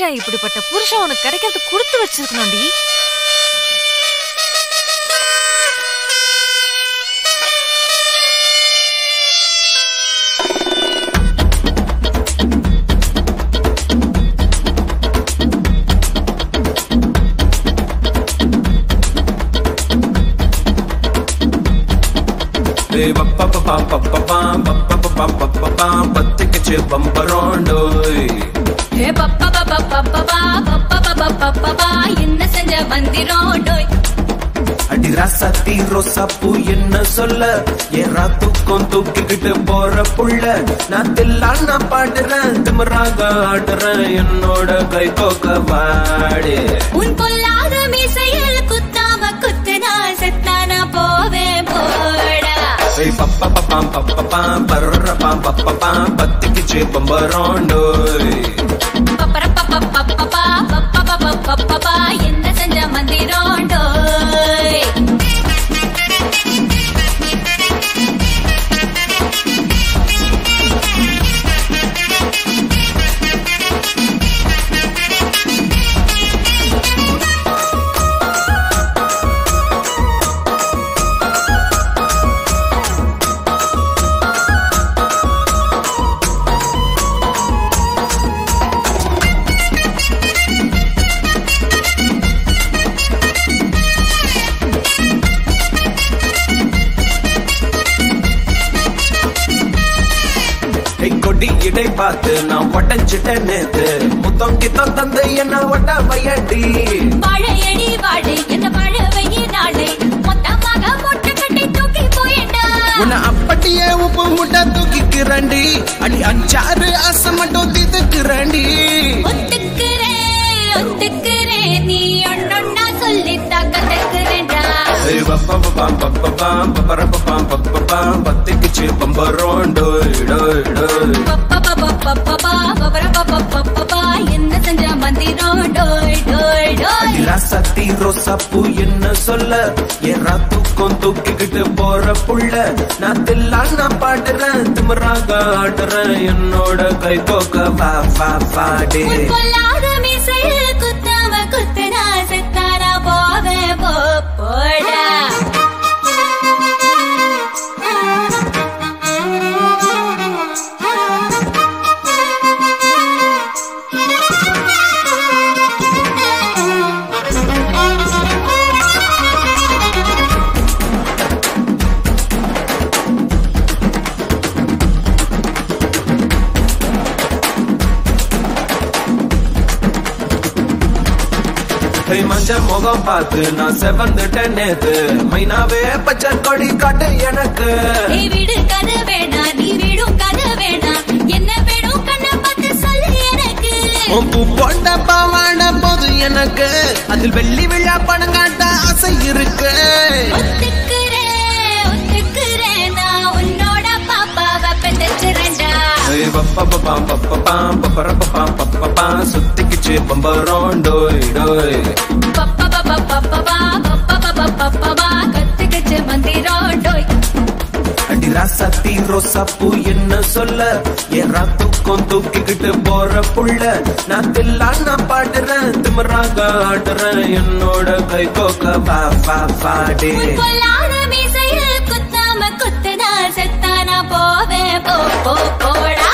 ஏன் இப்படிப்பட்ட புருஷன் உனக்கு கிடைக்கிறது கொடுத்து வச்சிருக்கணும்டி பத்துக்குச்சு பம்பரோண்டோய் ஏ பப்பா பப்பா பப்பா பப்பா பப்பா பப்பா என்ன செஞ்ச மந்திரம் டோய் அடி ராசாத்தி ரோசா பூ என்ன சொல்ல ஏறா தூக்கம் தூக்கிக்கிட்டு போற புள்ள நான் தில்லான் நான் பாடுறேன் திமராக ஆடுறேன் என்னோட கை கோக்க வாடு உன் பொல்லாத மீசையில் குத்தாம குத்துனா செத்தானா போவேன் போடா ஏய் பப்பா பப்பாம் பப்பப்பாம் பர்ற பாம் பப்பப்பாம் பத்துக்குச்சு பம்பரோண்டோய் பப்பர பப்பா பப்பா பப்பா பப்பா பப்பா என்ன செஞ்ச மந்திரம் டோய் ஏய் கொடி இடை பார்த்து நான் ஒட்டஞ்சிட்டேன் நேத்து முத்தம் கித்தம் தந்து என்ன ஒட்ட வையடி வாழையடி வாழை என்ன வாழ வைய நாளை மொத்தமாக மொட்டை கட்டி தூக்கி போயிட்டா உன்னை அப்படியே உப்பு முட்டை தூக்கிக்கிறண்டி அடி அஞ்சாறு ஆசை மட்டும் திதுக்குறண்டி ஒத்துக்கிறேன் ஒத்துக்கிறேன் நீ ஒன்னொன்னா சொல்லித்தா கத்துக்கிறேன்டா ஏய் பப்பா பப்பாம் பப்பப்பாம் பப்பரப்பப்பாம் பப்பப்பாம் பத்துக்குச்சு பம்பரோம் டோய் டோய் டோய் பப்பா பப்பா பப்பா பப்பர பப்பா பப்பா என்ன செஞ்ச மந்திரம் டோய் டோய் டோய் அடி ராசாத்தி ரோசா பூ என்ன சொல்ல ஏறா தூக்கம் தூக்கிக்கிட்டு போற புள்ள நான் தில்லான் நான் பாடுறேன் திமராக ஆடுறேன் என்னோட கை கோக்க வா வா வாடே உன் பொல்லாத மீசையில் குத்தாம குத்துனா செத்தானா போவேன் போ போடா ஏய் மஞ்ச முகம் பார்த்து நான் செவந்துட்டேன் நேத்து மைனாவே பச்சை கொடி காட்டு எனக்கு நீ வீடு கதை வேணா நீ வீடும் கதை வேணா என்ன வேணும் கண்ணை பார்த்து சொல்லு எனக்கு உன் பூ போட்ட பாவாட போது எனக்கு அதில் வெள்ளி விழா படம் காட்ட ஆசை இருக்கு ஒத்துக்கிறேன் ஒத்துக்கிறேன் நான் உன்னோட பாப்பாவை பெற்றுறேன்டா ஏய் பப்பா பப்பாம் பப்பப்பாம் பப்பரப்பப்பாம் பப்பப்பாம் சுத்திக்கிச்சு பம்பரோம் டோய் டோய் பப்பா பப்பா பப்பா பப்பா பப்பா பப்பா கத்துக்கிச்சு மந்திரம் டோய் அடி ராசாத்தி ரோசா பூ என்ன சொல்ல ஏறா தூக்கம் தூக்கிக்கிட்டு போற புள்ள நான் தில்லான் நான் பாடுறேன் திமராக ஆடுறேன் என்னோட கை கோக்க வா வா வாடே உன் பொல்லாத மீசையில் குத்தாம குத்துனா செத்தானா போவேன் போ போ போடா